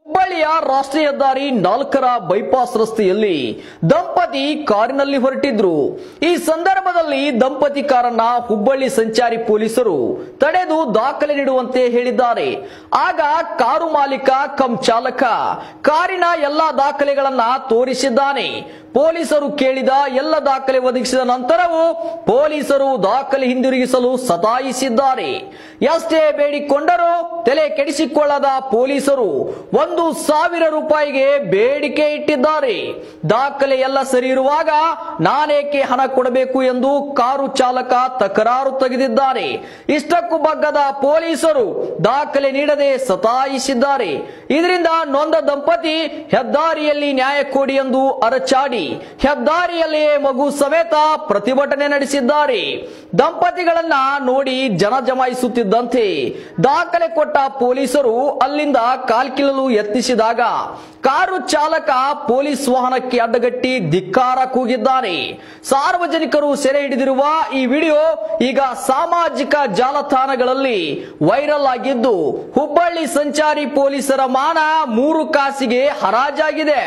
ಹುಬ್ಬಳ್ಳಿಯ ರಾಷ್ಟ್ರೀಯ ಹೆದ್ದಾರಿ ನಾಲ್ಕರ ಬೈಪಾಸ್ ರಸ್ತೆಯಲ್ಲಿ ದಂಪತಿ ಕಾರಿನಲ್ಲಿ ಹೊರಟಿದ್ರು ಈ ಸಂದರ್ಭದಲ್ಲಿ ದಂಪತಿ ಕಾರನ್ನ ಹುಬ್ಬಳ್ಳಿ ಸಂಚಾರಿ ಪೊಲೀಸರು ತಡೆದು ದಾಖಲೆ ನೀಡುವಂತೆ ಹೇಳಿದ್ದಾರೆ ಆಗ ಕಾರು ಮಾಲೀಕ ಕಂ ಚಾಲಕ ಕಾರಿನ ಎಲ್ಲಾ ದಾಖಲೆಗಳನ್ನ ತೋರಿಸಿದ್ದಾನೆ ಪೊಲೀಸರು ಕೇಳಿದ ಎಲ್ಲ ದಾಖಲೆ ಒದಗಿಸಿದ ನಂತರವೂ ಪೊಲೀಸರು ದಾಖಲೆ ಹಿಂದಿರುಗಿಸಲು ಸತಾಯಿಸಿದ್ದಾರೆ ಎಷ್ಟೇ ಬೇಡಿಕೊಂಡರೂ ತಲೆ ಕೆಡಿಸಿಕೊಳ್ಳದ ಪೊಲೀಸರು ಒಂದು ಸಾವಿರ ರೂಪಾಯಿಗೆ ಬೇಡಿಕೆ ಇಟ್ಟಿದ್ದಾರೆ ದಾಖಲೆ ಎಲ್ಲ ಸರಿ ಇರುವಾಗ ನಾನೇಕೆ ಹಣ ಕೊಡಬೇಕು ಎಂದು ಕಾರು ಚಾಲಕ ತಕರಾರು ತೆಗೆದಿದ್ದಾರೆ ಇಷ್ಟಕ್ಕೂ ಬಗ್ಗದ ಪೊಲೀಸರು ದಾಖಲೆ ನೀಡದೆ ಸತಾಯಿಸಿದ್ದಾರೆ ಇದರಿಂದ ನೊಂದ ದಂಪತಿ ಹೆದ್ದಾರಿಯಲ್ಲಿ ನ್ಯಾಯ ಕೊಡಿ ಎಂದು ಅರಚಾಡಿ ಹೆದ್ದಾರಿಯಲ್ಲಿಯೇ ಮಗು ಸಮೇತ ಪ್ರತಿಭಟನೆ ನಡೆಸಿದ್ದಾರೆ ದಂಪತಿಗಳನ್ನ ನೋಡಿ ಜನ ಜಮಾಯಿಸುತ್ತಿದ್ದಂತೆ ದಾಖಲೆ ಕೊಟ್ಟ ಪೊಲೀಸರು ಅಲ್ಲಿಂದ ಕಾಲ್ಕಿಳಲು ಯತ್ನಿಸಿದಾಗ ಕಾರು ಚಾಲಕ ಪೊಲೀಸ್ ವಾಹನಕ್ಕೆ ಅಡ್ಡಗಟ್ಟಿ ಧಿಕ್ಕಾರ ಕೂಗಿದ್ದಾನೆ ಸಾರ್ವಜನಿಕರು ಸೆರೆ ಹಿಡಿದಿರುವ ಈ ವಿಡಿಯೋ ಈಗ ಸಾಮಾಜಿಕ ಜಾಲತಾಣಗಳಲ್ಲಿ ವೈರಲ್ ಆಗಿದ್ದು ಹುಬ್ಬಳ್ಳಿ ಸಂಚಾರಿ ಪೊಲೀಸರ ಮಾನ ಮೂರು ಕಾಸಿಗೆ ಹರಾಜಾಗಿದೆ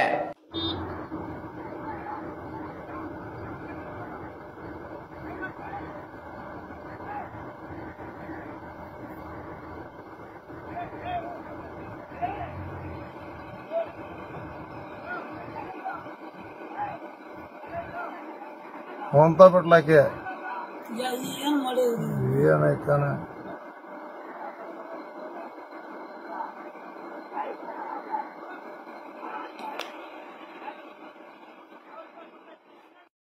ಹೊಂತ ಬಿಟ್ಲಾಕೆ ಏನ್ ಮಾಡಿದ್ರಿ ಏನಾಯ್ತಾನ